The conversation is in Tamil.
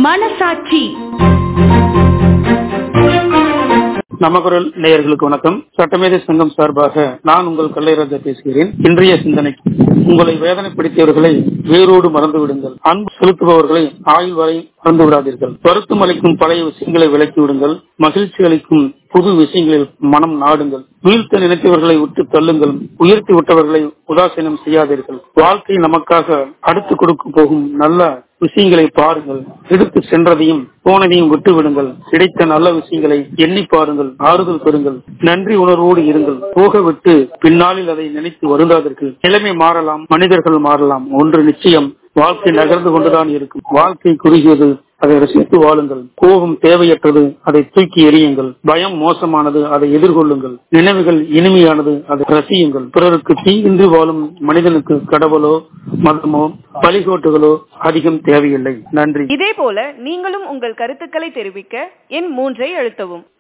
மனசாட்சி நமக்குரல் நேயர்களுக்கு வணக்கம் சட்டமேதை சங்கம் சார்பாக நான் உங்கள் கல்லைராஜா பேசுகிறேன் இன்றைய சிந்தனை உங்களை வேதனைப்படுத்தியவர்களை வேரோடு மறந்து விடுங்கள் அன்பு செலுத்துபவர்களை ஆயுள் வரை மறந்து விடாதீர்கள் வருத்தம் அளிக்கும் பழைய விஷயங்களை விலக்கி விடுங்கள் மகிழ்ச்சி அளிக்கும் புது விஷயங்களில் மனம் நாடுங்கள் வீழ்த்த நினைத்தவர்களை விட்டு தள்ளுங்கள் உயர்த்தி விட்டவர்களை உதாசீனம் செய்யாதீர்கள் வாழ்க்கை நமக்காக அடுத்து கொடுக்க போகும் நல்ல விஷயங்களை பாருங்கள் எடுத்து சென்றதையும் போனதையும் விட்டு விடுங்கள் கிடைத்த நல்ல விஷயங்களை எண்ணி பாருங்கள் ஆறுதல் பெறுங்கள் நன்றி உணர்வோடு இருங்கள் போக விட்டு பின்னாளில் அதை நினைத்து வருந்தாதீர்கள் நிலைமை மாறலாம் மனிதர்கள் மாறலாம் ஒன்று நிச்சயம் வாழ்க்கை நகர்ந்து கொண்டுதான் இருக்கும் வாழ்க்கை குறுகியது அதை ரசித்து வாழுங்கள் கோபம் தேவையற்றது அதை தூக்கி எறியுங்கள் பயம் மோசமானது அதை எதிர்கொள்ளுங்கள் நினைவுகள் இனிமையானது அதை ரசியுங்கள் பிறருக்கு தீயின்றி வாழும் மனிதனுக்கு கடவுளோ மதமோ பலிகோட்டுகளோ அதிகம் தேவையில்லை நன்றி இதே போல நீங்களும் உங்கள் கருத்துக்களை தெரிவிக்க எண் மூன்றை அழுத்தவும்